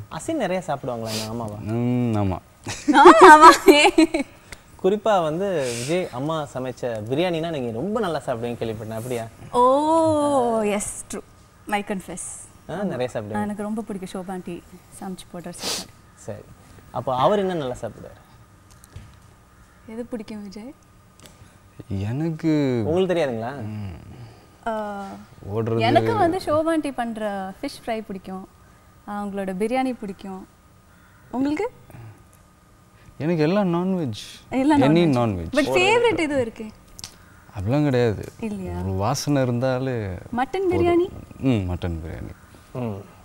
அசின் நிறைய சாப்பிடுவாங்களா எங்கள் அம்மாவா ம் ஆமாம் ஆமா குறிப்பா வந்து விஜய் அம்மா சமைச்ச பிரியாணினா நீங்க ரொம்ப நல்லா சாப்பிடுவீங்க கேள்விப்பட்டேன் அப்படியா oh yes true my confess ஆ, நிறைய சாப்பிடுவீங்க எனக்கு ரொம்ப பிடிக்கும் சோபாண்டி சமைச்சு போடுற சாப்பாடு சரி அப்போ அவர் என்ன நல்லா சாப்பிடுவார் எது பிடிக்கும் விஜய் எனக்கு உங்களுக்கு தெரியாதுங்களா ஆஹ், ஓடுறது எனக்கு வந்து ஷோபாண்டி பண்ற ஃபிஷ் ஃப்ரை பிடிக்கும் அவங்களோட பிரியாணி பிடிக்கும் உங்களுக்கு எனக்கு எல்லாம் நான்வெஜ் எல்லாம் எனி நான்வெஜ் பட் ஃபேவரட் எதுவும் இருக்கு அப்படிலாம் கிடையாது இல்லையா ஒரு வாசனை இருந்தாலே மட்டன் பிரியாணி ம் மட்டன் பிரியாணி ம்